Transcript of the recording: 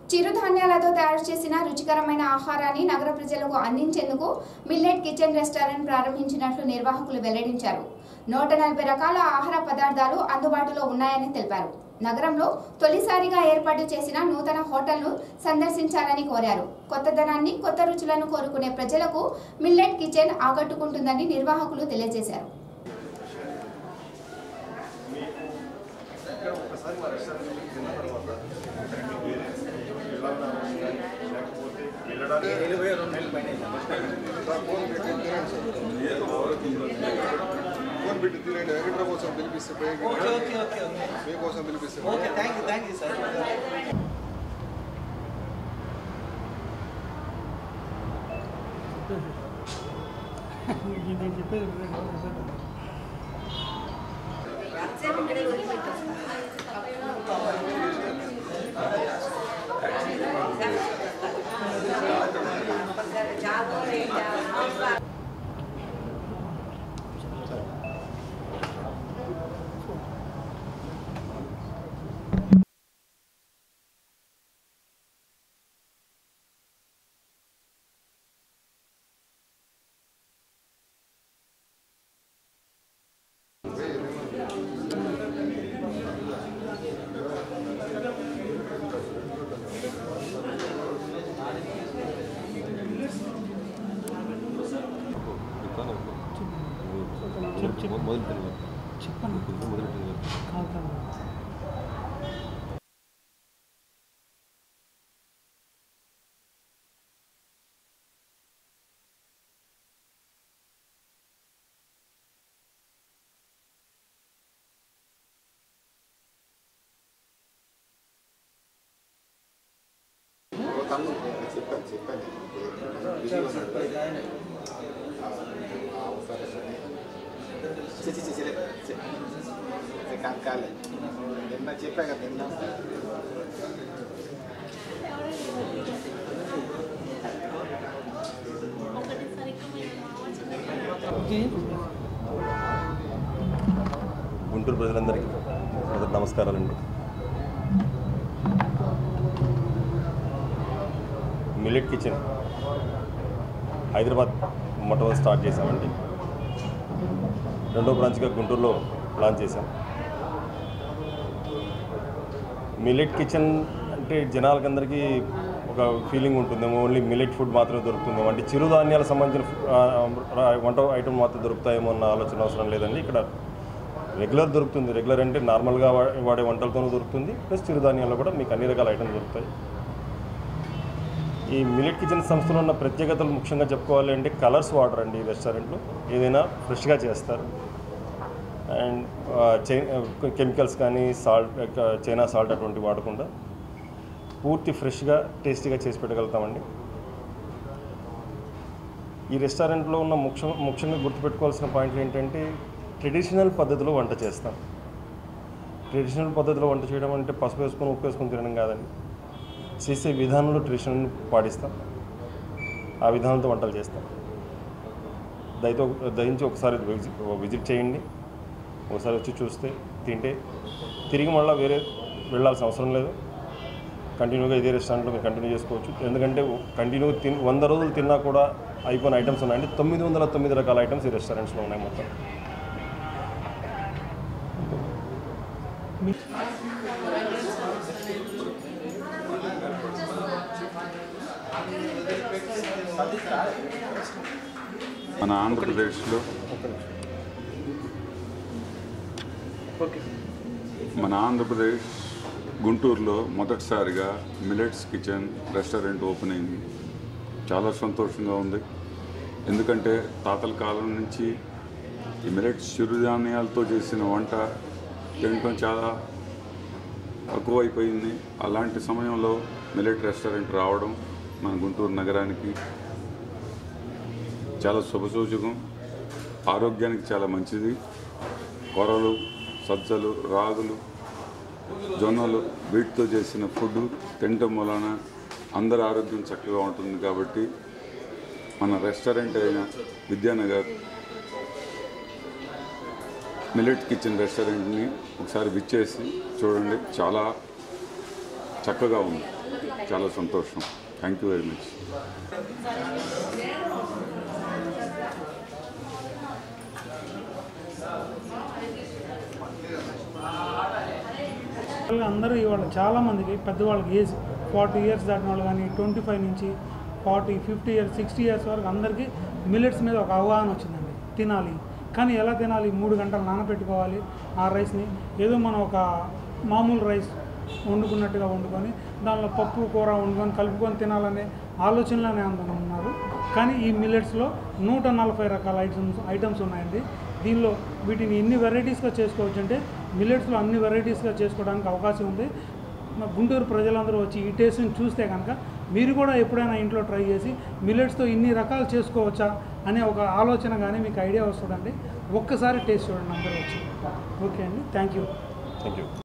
చిరుధాన్యాలతో తయారు చేసిన రుచికరమైన ఆహారాన్ని నగర ప్రజలకు అందించేందుకు మిల్లెట్ కిచెన్ రెస్టారెంట్ ప్రారంభించినట్లు నిర్వాహకులు వెల్లడించారు నూట నలభై రకాల ఆహార పదార్థాలు అందుబాటులో ఉన్నాయని తెలిపారు నగరంలో తొలిసారిగా ఏర్పాటు చేసిన నూతన హోటల్ను సందర్శించాలని కోరారు కొత్తదనాన్ని కొత్త రుచులను కోరుకునే ప్రజలకు మిల్లెట్ కిచెన్ ఆకట్టుకుంటుందని నిర్వాహకులు తెలియజేశారు ఒకసారి మా రెస్టారెంట్ తిన్న తర్వాత ఎలా ఉన్నారు లేకపోతే వెళ్ళడానికి ఫోన్ పెట్టి తినండి వెంకట్రావు కోసం పిలిపిస్తే పైకి మీకోసం పిలిపిస్తే చెప్పాను చెప్పాను కాలే నిన్న చెప్పా కదా నిన్న గుంటూరు ప్రజలందరికీ మొదటి నమస్కారాలండి మిల్లెట్ కిచెన్ హైదరాబాద్ మొట్టమొదటి స్టార్ట్ చేసామండి రెండో బ్రాంచ్గా గుంటూరులో లాంచ్ చేసాం మిల్లెట్ కిచెన్ అంటే జనాలకందరికీ ఒక ఫీలింగ్ ఉంటుందేమో ఓన్లీ మిల్లెట్ ఫుడ్ మాత్రమే దొరుకుతుందేమో అంటే చిరుధాన్యాలకు సంబంధించిన ఫు- ఆ, ఆ, వంట ఐటమ్ మాత్రం దొరుకుతాయేమో అన్న ఆలోచన అవసరం లేదండి ఇక్కడ రెగ్యులర్ దొరుకుతుంది రెగ్యులర్ అంటే నార్మల్గా వా- వాడే వంటలతోనూ దొరుకుతుంది ప్లస్ చిరుధాన్యాల్లో కూడా మీకు అన్ని రకాల ఐటమ్స్ దొరుకుతాయి ఈ మిల్లెట్ కిచెన్ సంస్థలో ఉన్న ప్రత్యేకతలు ముఖ్యంగా చెప్పుకోవాలి అంటే కలర్స్ వాడరు అండి ఈ రెస్టారెంట్లో ఏదైనా ఫ్రెష్గా చేస్తారు అండ్ చై కెమికల్స్ కానీ సాల్ట్ చైనా సాల్ట్ అటువంటివి వాడకుండా పూర్తి ఫ్రెష్గా టేస్టీగా చేసి పెట్టగలుగుతామండి ఈ రెస్టారెంట్లో ఉన్న ముఖ్య ముఖ్యంగా గుర్తుపెట్టుకోవాల్సిన పాయింట్లు ఏంటంటే ట్రెడిషనల్ పద్ధతిలో వంట చేస్తాం ట్రెడిషనల్ పద్ధతిలో వంట చేయడం అంటే పసుపు వేసుకొని ఉప్పు వేసుకొని తినడం కాదండి చేసే విధానంలో ట్రెడిషన్ పాటిస్తాం ఆ విధానంతో వంటలు చేస్తాం దయతో దయించి ఒకసారి విజి- విజిట్ చేయండి ఒకసారి వచ్చి చూస్తే తింటే తిరిగి మళ్ళీ వేరే వెళ్ళాల్సిన అవసరం లేదు కంటిన్యూగా ఇదే రెస్టారెంట్లో మీరు కంటిన్యూ చేసుకోవచ్చు ఎందుకంటే కంటిన్యూ తిన్ వంద రోజులు తిన్నా కూడా అయిపోయిన ఐటమ్స్ ఉన్నాయండి తొమ్మిది వందల తొమ్మిది రకాల ఐటమ్స్ ఈ రెస్టారెంట్స్లో ఉన్నాయి మొత్తం మన ఆంధ్రప్రదేశ్లో మన ఆంధ్రప్రదేశ్ గుంటూరులో మొదటిసారిగా మిలెట్స్ కిచెన్ రెస్టారెంట్ ఓపెన్ అయింది చాలా సంతోషంగా ఉంది ఎందుకంటే తాతల కాలం నుంచి ఈ మిలెట్స్ చిరుధాన్యాలతో చేసిన వంట తినటం చాలా తక్కువైపోయింది అలాంటి సమయంలో మిలెట్ రెస్టారెంట్ రావడం మన గుంటూరు నగరానికి చాలా శుభసూచకం ఆరోగ్యానికి చాలా మంచిది కొరలు సజ్జలు రాగులు జొన్నలు వీటితో చేసిన ఫుడ్ తినటం వలన అందరి ఆరోగ్యం చక్కగా ఉంటుంది కాబట్టి మన రెస్టారెంట్ అయిన విద్యానగర్ మిలెట్ కిచెన్ రెస్టారెంట్ని ఒకసారి విచ్చేసి చూడండి చాలా చక్కగా ఉంది చాలా సంతోషం థ్యాంక్ యూ వెరీ మచ్ వాళ్ళు అందరూ ఇవాళ చాలామందికి పెద్దవాళ్ళకి ఏజ్ ఫార్టీ ఇయర్స్ దాటిన వాళ్ళు కానీ ట్వంటీ ఫైవ్ నుంచి forty fifty years sixty years వరకు అందరికీ మిల్లెట్స్ మీద ఒక అవగాహన వచ్చిందండి తినాలి కానీ ఎలా తినాలి మూడు గంటలు నానబెట్టుకోవాలి ఆ రైస్ని ఏదో మనం ఒక మామూలు రైస్ వండుకున్నట్టుగా వండుకొని దానిలో పప్పు కూర వండుకొని కలుపుకొని తినాలనే ఆలోచనలోనే అందరం ఉన్నారు కానీ ఈ మిల్లెట్స్లో నూట నలభై రకాల ఐటమ్స్ ఐటమ్స్ ఉన్నాయండి దీనిలో వీటిని ఎన్ని వెరైటీస్గా చేసుకోవచ్చు అంటే మిల్లెట్స్లో అన్ని వెరైటీస్గా చేసుకోవడానికి అవకాశం ఉంది మా గుంటూరు ప్రజలందరూ వచ్చి ఈ టేస్ట్ని చూస్తే కనుక మీరు కూడా ఎప్పుడైనా ఇంట్లో ట్రై చేసి మిల్లెట్స్తో ఇన్ని రకాలు చేసుకోవచ్చా అనే ఒక ఆలోచన కానీ మీకు ఐడియా వస్తుందండి ఒక్కసారి టేస్ట్ చూడండి అందరూ వచ్చి ఓకే అండి థ్యాంక్ యూ థ్యాంక్ యూ